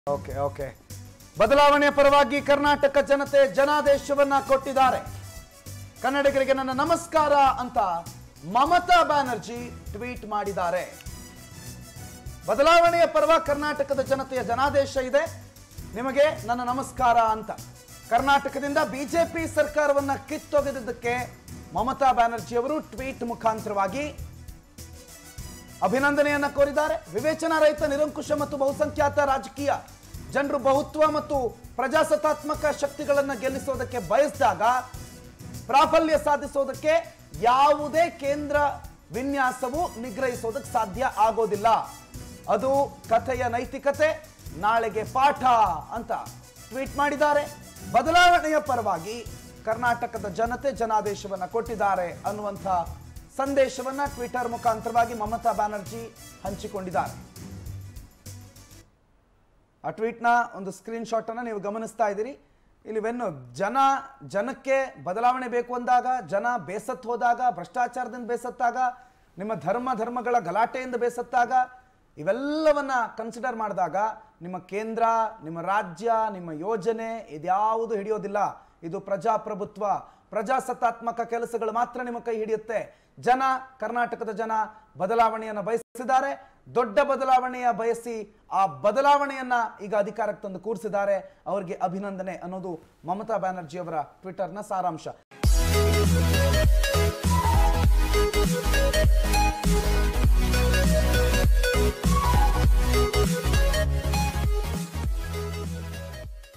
okay okay ಬದಲಾವಣೆಯ ಪರವಾಗಿ ಕರ್ನಾಟಕ ಜನತೆ ಜನಾದೇಶವನ್ನ ಕೊಟ್ಟಿದ್ದಾರೆ ಕನ್ನಡಿಗರಿಗೆ ನನ್ನ ನಮಸ್ಕಾರ ಅಂತ ಮಮತಾ ಬ್ಯಾನರ್ಜಿ ಟ್ವೀಟ್ ಮಾಡಿದ್ದಾರೆ ಬದಲಾವಣೆಯ ಪರವ ಕರ್ನಾಟಕದ ಜನತೆಯ ಜನಾದೇಶ ಇದೆ ನಿಮಗೆ ನನ್ನ ನಮಸ್ಕಾರ ಅಂತ ಕರ್ನಾಟಕದಿಂದ ಬಿಜೆಪಿ ಸರ್ಕಾರವನ್ನ ಕಿತ್ತೊಗೆದಿದ್ದಕ್ಕೆ ಮಮತಾ ಬ್ಯಾನರ್ಜಿ ಅವರು ಟ್ವೀಟ್ ಮುಖಾಂತರವಾಗಿ ಅಭಿನಂದನೆಯನ್ನ ಕೋರಿದ್ದಾರೆ ವಿವೇಚನಾ ರಹಿತ ನಿರಂಕುಶ ಮತ್ತು ಬಹುಸಂಖ್ಯಾತ ರಾಜಕೀಯ ಜನರು ಬಹುತ್ವ ಮತ್ತು ಪ್ರಜಾಸತ್ತಾತ್ಮಕ ಶಕ್ತಿಗಳನ್ನು ಗೆಲ್ಲಿಸೋದಕ್ಕೆ ಬಯಸಿದಾಗ ಪ್ರಾಬಲ್ಯ ಸಾಧಿಸೋದಕ್ಕೆ ಯಾವುದೇ ಕೇಂದ್ರ ವಿನ್ಯಾಸವು ನಿಗ್ರಹಿಸೋದಕ್ಕೆ ಸಾಧ್ಯ ಆಗೋದಿಲ್ಲ ಅದು ಕಥೆಯ ನೈತಿಕತೆ ನಾಳೆಗೆ ಪಾಠ ಅಂತ ಟ್ವೀಟ್ ಮಾಡಿದ್ದಾರೆ ಬದಲಾವಣೆಯ ಪರವಾಗಿ ಕರ್ನಾಟಕದ ಜನತೆ ಜನಾದೇಶವನ್ನ ಕೊಟ್ಟಿದ್ದಾರೆ ಅನ್ನುವಂಥ ಸಂದೇಶವನ್ನ ಟ್ವಿಟರ್ ಮುಖಾಂತರವಾಗಿ ಮಮತಾ ಬ್ಯಾನರ್ಜಿ ಹಂಚಿಕೊಂಡಿದ್ದಾರೆ ಆ ಟ್ವೀಟ್ನ ಒಂದು ಸ್ಕ್ರೀನ್ ಶಾಟ್ ಅನ್ನ ನೀವು ಗಮನಿಸ್ತಾ ಇದ್ದೀರಿ ಇಲ್ಲಿ ವೆನ್ನು ಜನ ಜನಕ್ಕೆ ಬದಲಾವಣೆ ಬೇಕು ಅಂದಾಗ ಜನ ಬೇಸತ್ತು ಹೋದಾಗ ಭ್ರಷ್ಟಾಚಾರದಿಂದ ಬೇಸತ್ತಾಗ ನಿಮ್ಮ ಧರ್ಮ ಧರ್ಮಗಳ ಗಲಾಟೆಯಿಂದ ಬೇಸತ್ತಾಗ ಇವೆಲ್ಲವನ್ನ ಕನ್ಸಿಡರ್ ಮಾಡಿದಾಗ ನಿಮ್ಮ ಕೇಂದ್ರ ನಿಮ್ಮ ರಾಜ್ಯ ನಿಮ್ಮ ಯೋಜನೆ ಇದ್ಯಾವುದು ಹಿಡಿಯೋದಿಲ್ಲ ಇದು ಪ್ರಜಾಪ್ರಭುತ್ವ ಪ್ರಜಾಸತ್ತಾತ್ಮಕ ಕೆಲಸಗಳು ಮಾತ್ರ ನಿಮ್ಮ ಕೈ ಹಿಡಿಯುತ್ತೆ ಜನ ಕರ್ನಾಟಕದ ಜನ ಬದಲಾವಣೆಯನ್ನು ಬಯಸಿದ್ದಾರೆ ದೊಡ್ಡ ಬದಲಾವಣೆಯ ಬಯಸಿ ಆ ಬದಲಾವಣೆಯನ್ನ ಈಗ ಅಧಿಕಾರಕ್ಕೆ ತಂದು ಕೂರಿಸಿದ್ದಾರೆ ಅವರಿಗೆ ಅಭಿನಂದನೆ ಅನ್ನೋದು ಮಮತಾ ಬ್ಯಾನರ್ಜಿ ಅವರ ಟ್ವಿಟರ್ನ ಸಾರಾಂಶ